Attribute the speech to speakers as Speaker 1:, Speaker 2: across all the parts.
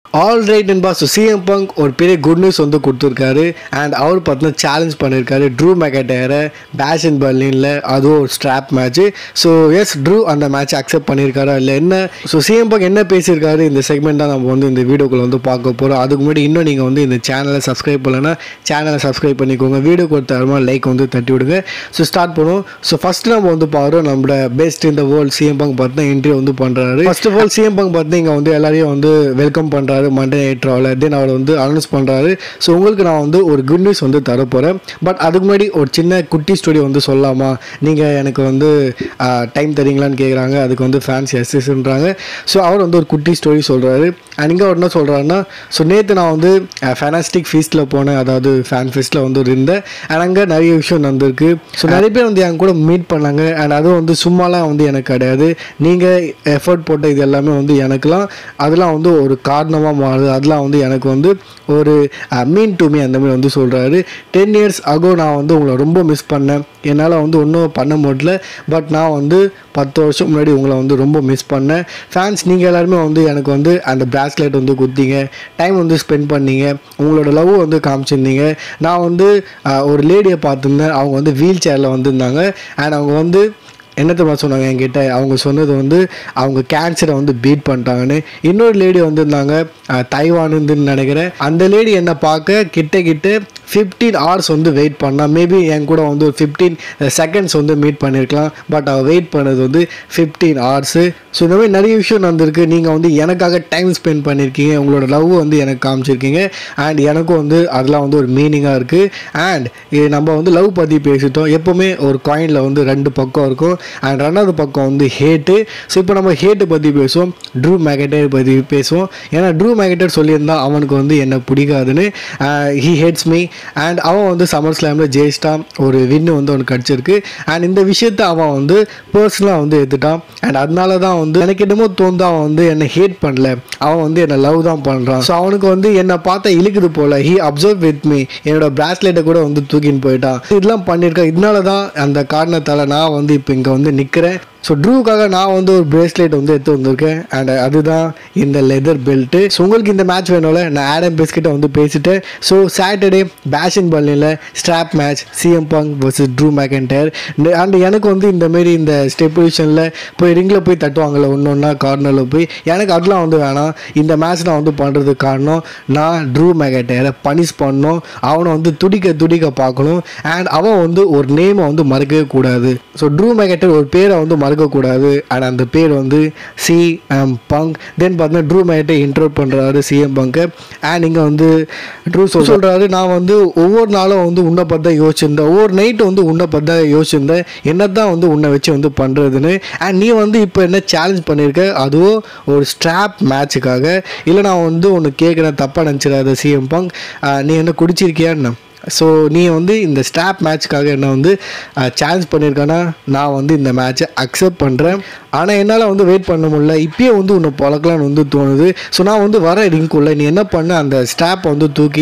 Speaker 1: all right என்பா so CM Punk ஒரு பெரிய குட் நியூஸ் வந்து கொடுத்துருக்காரு அண்ட் அவர் பார்த்தீங்கன்னா சேலஞ்ச் பண்ணியிருக்காரு ட்ரூ மெக்கட்டேரை பேஷ் இன் பர்லினில் அதுவும் ஒரு strap match so as Drew அந்த மேட்ச் அக்செப்ட் பண்ணியிருக்காரா இல்லை என்ன ஸோ சிஎம் பங்க் என்ன பேசியிருக்காரு இந்த செக்மெண்ட் தான் நம்ம வந்து இந்த வீடியோக்குள்ள வந்து பார்க்க போகிறோம் அதுக்கு முன்னாடி இன்னும் நீங்கள் வந்து இந்த சேனலை சப்ஸ்கிரைப் பண்ணலன்னா சேனலை சப்ஸ்கிரைப் பண்ணிக்கோங்க வீடியோ கொடுத்தாருமா லைக் வந்து தட்டி விடுங்க ஸோ ஸ்டார்ட் பண்ணுவோம் ஸோ ஃபஸ்ட்டு நம்ம வந்து பார்க்குறோம் நம்மளோட பெஸ்ட் இந்த வேர்ல்ட் சிஎம் பங்க் பார்த்தா இன்டர்வியூ வந்து பண்ணுறாரு first of all CM Punk பார்த்து இங்கே வந்து எல்லாரையும் வந்து வெல்கம் பண்ணுறாரு மண்டே நைட் ட்ராவில் தென் அவர் வந்து அனௌன்ஸ் பண்ணுறாரு ஸோ உங்களுக்கு நான் வந்து ஒரு குட் நியூஸ் வந்து தர போகிறேன் பட் அதுக்கு முன்னாடி ஒரு சின்ன குட்டி ஸ்டோரி வந்து சொல்லலாமா நீங்கள் எனக்கு வந்து டைம் தரீங்களான்னு கேட்குறாங்க அதுக்கு வந்து ஃபேன்ஸ் எஸ்எஸ்ன்றாங்க ஸோ அவர் வந்து ஒரு குட்டி ஸ்டோரி சொல்கிறாரு அண்ட் இங்கே அவர் என்ன சொல்கிறாருன்னா ஸோ நேற்று நான் வந்து ஃபேனாஸ்டிக் ஃபீஸ்ட்டில் போனேன் அதாவது ஃபேன் ஃபெஸ்ட்டில் வந்து இருந்தேன் அண்ட் அங்கே நிறைய விஷயம் நடந்திருக்கு ஸோ நிறைய பேர் வந்து என் கூட மீட் பண்ணாங்க அண்ட் அதுவும் வந்து சும்மாலாம் வந்து எனக்கு கிடையாது நீங்கள் எஃபர்ட் போட்ட இது எல்லாமே வந்து எனக்குலாம் அதெல்லாம் வந்து ஒரு காரணமாக மாறுது அதெல்லாம் வந்து எனக்கு வந்து ஒரு மீன் டு மீ அந்த மாதிரி வந்து சொல்கிறாரு டென் இயர்ஸ் அகோ நான் வந்து உங்களை ரொம்ப மிஸ் பண்ணேன் என்னால் வந்து ஒன்றும் பண்ண முடியல பட் நான் வந்து பத்து வருஷம் முன்னாடி உங்களை வந்து ரொம்ப மிஸ் பண்ணேன் ஃபேன்ஸ் நீங்கள் எல்லாருமே வந்து எனக்கு வந்து அந்த பிராஸ்லெட் வந்து குத்திங்க டைம் வந்து ஸ்பெண்ட் பண்ணீங்க உங்களோட லவ் வந்து காமிச்சிருந்தீங்க நான் வந்து அஹ், ஒரு லேடியை பார்த்துருந்தேன் அவங்க வந்து வீல் சேரில் வந்திருந்தாங்க அண்ட் அவங்க வந்து என்ன தெரியுமா சொன்னாங்க என்கிட்ட அவங்க சொன்னது வந்து அவங்க கேன்சரை வந்து பீட் பண்ணிட்டாங்கன்னு இன்னொரு லேடி வந்திருந்தாங்க அஹ், தைவானுன்னு நினைக்கிறேன் அந்த லேடி என்னை பார்க்க கிட்ட கிட்ட ஃபிஃப்டீன் ஹவர்ஸ் வந்து வெயிட் பண்ணா மேபி என் கூட வந்து ஒரு ஃபிஃப்டீன் செகண்ட்ஸ் வந்து மீட் பண்ணியிருக்கலாம் பட் அவள் வெயிட் பண்ணது வந்து ஃபிஃப்டீன் ஹவர்ஸு ஸோ இந்த மாதிரி நிறைய விஷயம் நடந்திருக்கு நீங்கள் வந்து எனக்காக டைம் ஸ்பெண்ட் பண்ணியிருக்கீங்க உங்களோட லவ் வந்து எனக்கு காமிச்சிருக்கீங்க அண்ட் எனக்கும் வந்து அதெல்லாம் வந்து ஒரு மீனிங்காக இருக்குது அண்ட் நம்ம வந்து லவ் பற்றி பேசிட்டோம் எப்போவுமே ஒரு காயினில் வந்து ரெண்டு பக்கம் இருக்கும் அண்ட் ரெண்டாவது பக்கம் வந்து ஹேட்டு ஸோ இப்போ நம்ம ஹேட்டு பற்றி பேசுவோம் ட்ரூ மேகட்டர் பற்றி பேசுவோம் ஏன்னா ட்ரூ மேகட்டர் சொல்லியிருந்தா அவனுக்கு வந்து என்ன பிடிக்காதுன்னு ஹீ ஹேட்ஸ் மீ அண்ட் அவன் வந்து சம்மர் ஸ்லாமில் ஜெயிச்சிட்டா ஒரு வின்னு வந்து அவனுக்கு கிடச்சிருக்கு அண்ட் இந்த விஷயத்த அவன் வந்து பர்சனலாக வந்து எடுத்துட்டான் அண்ட் அதனால தான் வந்து எனக்கு என்னமோ தோணுது அவன் வந்து என்னை ஹேட் பண்ணல அவன் வந்து என்னை லவ் தான் பண்ணுறான் ஸோ அவனுக்கு வந்து என்னை பார்த்தா இழுக்குது போல ஹீ அப்சர்வ் வித் மீ என்னோட பிராஸ்லெட்டை கூட வந்து தூக்கின்னு போயிட்டான் இதெல்லாம் பண்ணியிருக்கேன் இதனால தான் அந்த காரணத்தால் நான் வந்து இப்போ இங்கே வந்து நிற்கிறேன் ஸோ ட்ரூவுக்காக நான் வந்து ஒரு பிரேஸ்லெட் வந்து எடுத்து வந்திருக்கேன் அண்ட் அதுதான் இந்த லெதர் பெல்ட்டு ஸோ உங்களுக்கு இந்த மேட்ச் வேணும்ல நான் ஆடம் பிஸ்கிட்ட வந்து பேசிட்டேன் ஸோ சாட்டர்டே பேஷன் பள்ளியில் strap match CM Punk versus Drew McIntyre and எனக்கு வந்து இந்த மாரி இந்த ஸ்டெப்புலேஷனில் போய் ரிங்கில் போய் தட்டுவாங்கல்ல ஒன்று ஒன்றா கார்னரில் போய் எனக்கு அதெல்லாம் வந்து வேணாம் இந்த மேட்ச் நான் வந்து பண்ணுறதுக்கு காரணம் நான் ட்ரூ மேக்கன்டரை பனிஷ் பண்ணணும் அவனை வந்து துடிக்க துடிக்க பார்க்கணும் அண்ட் அவன் வந்து ஒரு நேமை வந்து மறக்கவே கூடாது ஸோ ட்ரூ மேக்கட்டர் ஒரு பேரை வந்து மறக்கக்கூடாது அண்ட் அந்த பேர் வந்து சி எம் பங்க் தென் பார்த்தீங்கன்னா ட்ரூ மேக்கட்டை இன்டர்வ் பண்ணுறாரு சிஎம் பங்க்கு அண்ட் இங்கே வந்து ட்ரூ சொல் சொல்கிறாரு நான் வந்து ஒவ்வொரு நாளும் வந்து உன்னை பற்றி தான் யோசிச்சிருந்தேன் ஒவ்வொரு நைட்டு வந்து உன்னை பற்றி தான் யோசிச்சிருந்தேன் என்ன தான் வந்து உன்னை வச்சு வந்து பண்ணுறதுன்னு அண்ட் நீ வந்து இப்போ என்ன சேலஞ்ச் பண்ணியிருக்க அதுவும் ஒரு ஸ்ட்ராப் மேட்சுக்காக இல்லை நான் வந்து ஒன்று கேட்குறேன் தப்பாக நினச்சிடாத சிஎம் பங்க் நீ என்ன குடிச்சிருக்கியான்னு ஸோ நீ வந்து இந்த ஸ்டாப் மேட்ச்க்காக என்ன வந்து சேலஞ்ச் பண்ணியிருக்கானா நான் வந்து இந்த மேட்ச்சை அக்செப்ட் பண்ணுறேன் ஆனால் என்னால் வந்து வெயிட் பண்ண முடியல இப்பயே வந்து உன்னை பழக்கலான்னு வந்து தோணுது ஸோ நான் வந்து வர ரிங்குள்ள நீ என்ன பண்ண அந்த ஸ்டாப்பை வந்து தூக்கி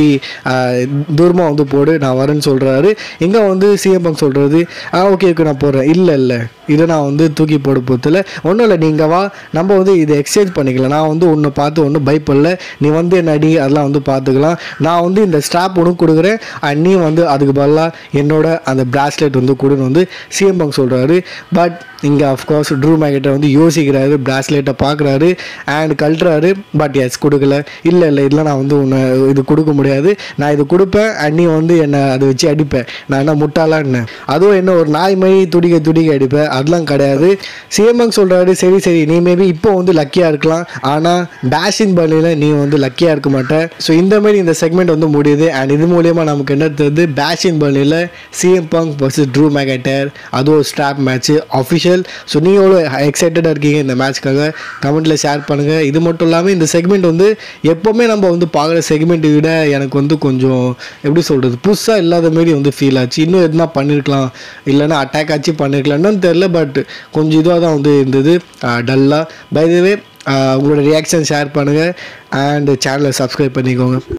Speaker 1: தூரமாக வந்து போடு நான் வரேன்னு சொல்கிறாரு இங்கே வந்து சிஎம் பங்க் சொல்கிறது ஆ ஓகே ஓகே நான் போடுறேன் இல்லை இல்லை இதை நான் வந்து தூக்கி போட போதில் ஒன்றும் இல்லை நீங்கள் வா நம்ம வந்து இதை எக்ஸ்சேஞ்ச் பண்ணிக்கலாம் நான் வந்து உன்னை பார்த்து ஒன்றும் பயப்படல நீ வந்து என்ன அடி அதெல்லாம் வந்து பார்த்துக்கலாம் நான் வந்து இந்த ஸ்டாப் உனக்கு கொடுக்குறேன் அண்ட் நீ வந்து அதுக்கு பதிலாக என்னோட அந்த பிராஸ்லெட் வந்து கொடுன்னு வந்து சிஎம் பங்க் சொல்கிறாரு பட் இங்கே அஃப்கோர்ஸ் ட்ரூ மேக்கெட்டை வந்து யோசிக்கிறாரு பிராஸ்லெட்டை பார்க்குறாரு அண்ட் கழட்டுறாரு பட் எஸ் கொடுக்கல இல்லை இல்லை இதெல்லாம் நான் வந்து உன்னை இது கொடுக்க முடியாது நான் இது கொடுப்பேன் அண்ட் நீ வந்து என்னை அதை வச்சு அடிப்பேன் நான் என்ன முட்டாளான்னு அதுவும் என்ன ஒரு நாய் மாதிரி துடிக்க துடிக்க அடிப்பேன் அதெல்லாம் கிடையாது சிஎம்எங் சொல்கிறாரு சரி சரி நீ மேபி இப்போ வந்து லக்கியாக இருக்கலாம் ஆனால் பேஷிங் பள்ளியில் நீ வந்து லக்கியாக இருக்க மாட்டேன் ஸோ இந்த மாதிரி இந்த செக்மெண்ட் வந்து முடியுது அண்ட் இது மூலயமா நமக்கு என்ன தெரியுது பேஷிங் பள்ளியில் CM Punk versus Drew McIntyre அது ஒரு ஸ்டாப் மேட்ச் அஃபிஷியல் ஸோ நீங்கள் எவ்வளோ எக்ஸைட்டடாக இருக்கீங்க இந்த மேட்ச்க்காக கமெண்ட்டில் ஷேர் பண்ணுங்கள் இது மட்டும் இல்லாமல் இந்த செக்மெண்ட் வந்து எப்போவுமே நம்ம வந்து பார்க்குற செக்மெண்ட்டை விட எனக்கு வந்து கொஞ்சம் எப்படி சொல்கிறது புதுசாக இல்லாத மாரி வந்து ஃபீல் ஆச்சு இன்னும் எதுனா பண்ணியிருக்கலாம் இல்லைன்னா அட்டாக் ஆச்சு பண்ணியிருக்கலாம்னு தெரில பட் கொஞ்சம் இதுவாக தான் வந்து இருந்தது டல்லாக பை வே உங்களோட ரியாக்ஷன் ஷேர் பண்ணுங்கள் அண்ட் சேனலை சப்ஸ்கிரைப் பண்ணிக்கோங்க